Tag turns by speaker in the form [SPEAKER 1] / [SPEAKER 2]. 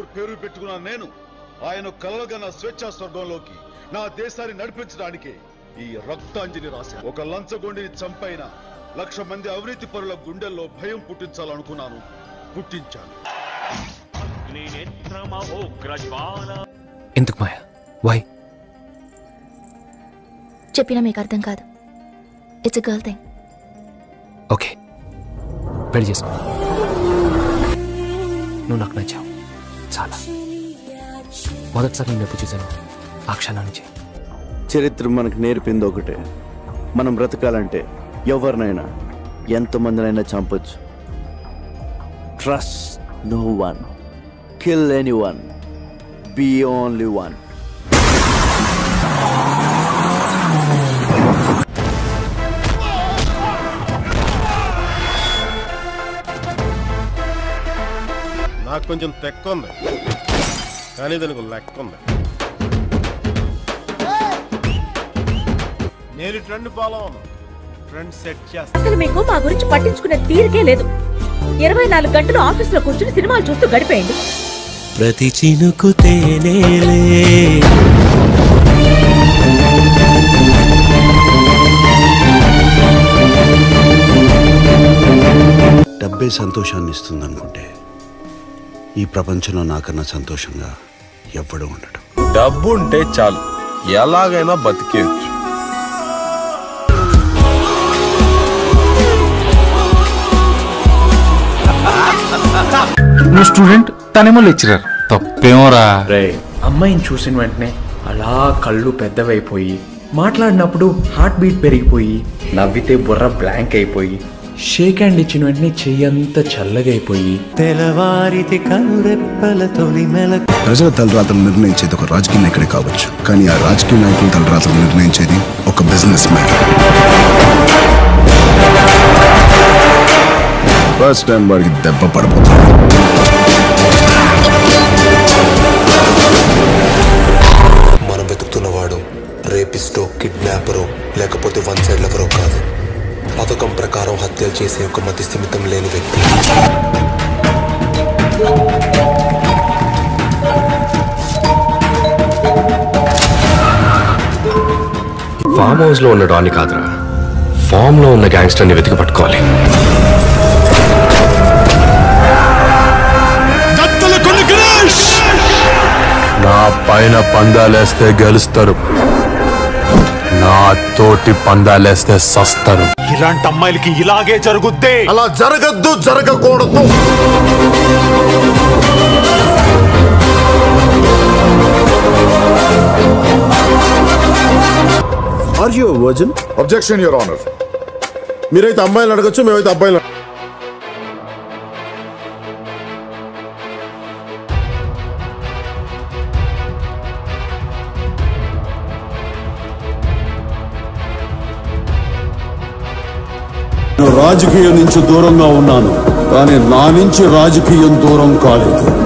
[SPEAKER 1] బహదూర్ పేరు పెట్టుకున్న నేను ఆయన కలగన స్వేచ్ఛా స్వర్గంలోకి నా దేశాన్ని నడిపించడానికి ఈ రక్తాంజలి రాశాను ఒక లంచగొండిని చంపైన లక్ష మంది అవినీతి పరుల గుండెల్లో భయం పుట్టించాలనుకున్నాను పుట్టించాను
[SPEAKER 2] ఎందుకు మాయా వై
[SPEAKER 3] చెప్పినా మీకు అర్థం కాదు ఇట్స్ గర్ల్ థింగ్
[SPEAKER 2] ఓకే పెళ్లి చేసుకో నువ్వు నాకు నచ్చావు చాలా మొదటిసారి నేను ఎప్పుడు చూశాను ఆ క్షణం నుంచి
[SPEAKER 4] చరిత్ర మనకు నేర్పింది ఒకటే మనం బ్రతకాలంటే ఎవరినైనా ఎంతమందినైనా చంపొచ్చు trust no one kill any one be only one
[SPEAKER 5] నాకు కొంచెం తెక్క ఉంది కానీ దానికి లెక్క ఉంది నేను ట్రెండ్ ఫాలో అవును ట్రెండ్ సెట్ చేస్తా
[SPEAKER 6] అసలు మీకు మా గురించి పట్టించుకునే తీరికే లేదు ఇరవై నాలుగు గంటలు ఆఫీసులో కూర్చుని సినిమాలు చూస్తూ గడిపేయండి
[SPEAKER 7] ప్రతి చినుకు తేనేలే
[SPEAKER 8] డబ్బే సంతోషాన్ని ఇస్తుంది అనుకుంటే ఈ ప్రపంచంలో నాకన్నా సంతోషంగా ఎవ్వడూ ఉండడు
[SPEAKER 9] డబ్బు ఉంటే చాలు ఎలాగైనా బతికేయచ్చు
[SPEAKER 10] నువ్వు స్టూడెంట్ తనేమో లెక్చరర్ తప్పేమోరా
[SPEAKER 11] రే అమ్మాయిని చూసిన వెంటనే అలా కళ్ళు పెద్దవైపోయి మాట్లాడినప్పుడు హార్ట్ బీట్ పెరిగిపోయి నవ్వితే బుర్ర బ్లాంక్ అయిపోయి షేక్ హ్యాండ్ ఇచ్చిన వెంటనే చెయ్యంతా చల్లగా అయిపోయి
[SPEAKER 7] తెల్లవారితి కనురెప్పల తొలి మెల
[SPEAKER 8] ప్రజల తలరాతలు నిర్ణయించేది ఒక రాజకీయ నాయకుడే కావచ్చు కానీ ఆ రాజకీయ నాయకుల తలరాతలు నిర్ణయించేది ఒక బిజినెస్ మ్యాన్ ఫస్ట్ టైం వాడికి దెబ్బ పడిపోతుంది
[SPEAKER 12] మనం వెతుకుతున్నవాడు రేపిస్టో కిడ్నాపరో లేకపోతే వన్ సైడ్ లవరో కాదు పథకం ప్రకారం హత్యలు చేసే ఒక మతి స్థిమితం లేని వ్యక్తి
[SPEAKER 13] ఫామ్ హౌస్ లో ఉన్న డాన్ని కాదురా ఫామ్ లో ఉన్న గ్యాంగ్స్టర్ ని వెతికి పట్టుకోవాలి
[SPEAKER 9] నా పైన పందాలేస్తే గెలుస్తారు నా తోటి పందాలేస్తే సస్తారు
[SPEAKER 10] ఇలాంటి అమ్మాయిలకి ఇలాగే జరుగుద్ది
[SPEAKER 5] అలా జరగద్దు జరగకూడదు
[SPEAKER 8] are you virgin
[SPEAKER 5] objection your honour మీరైతే అమ్మాయిలు అడగచ్చు మేమైతే అబ్బాయిలు
[SPEAKER 8] నేను రాజకీయం నుంచి దూరంగా ఉన్నాను కానీ నా నుంచి రాజకీయం దూరం కాలేదు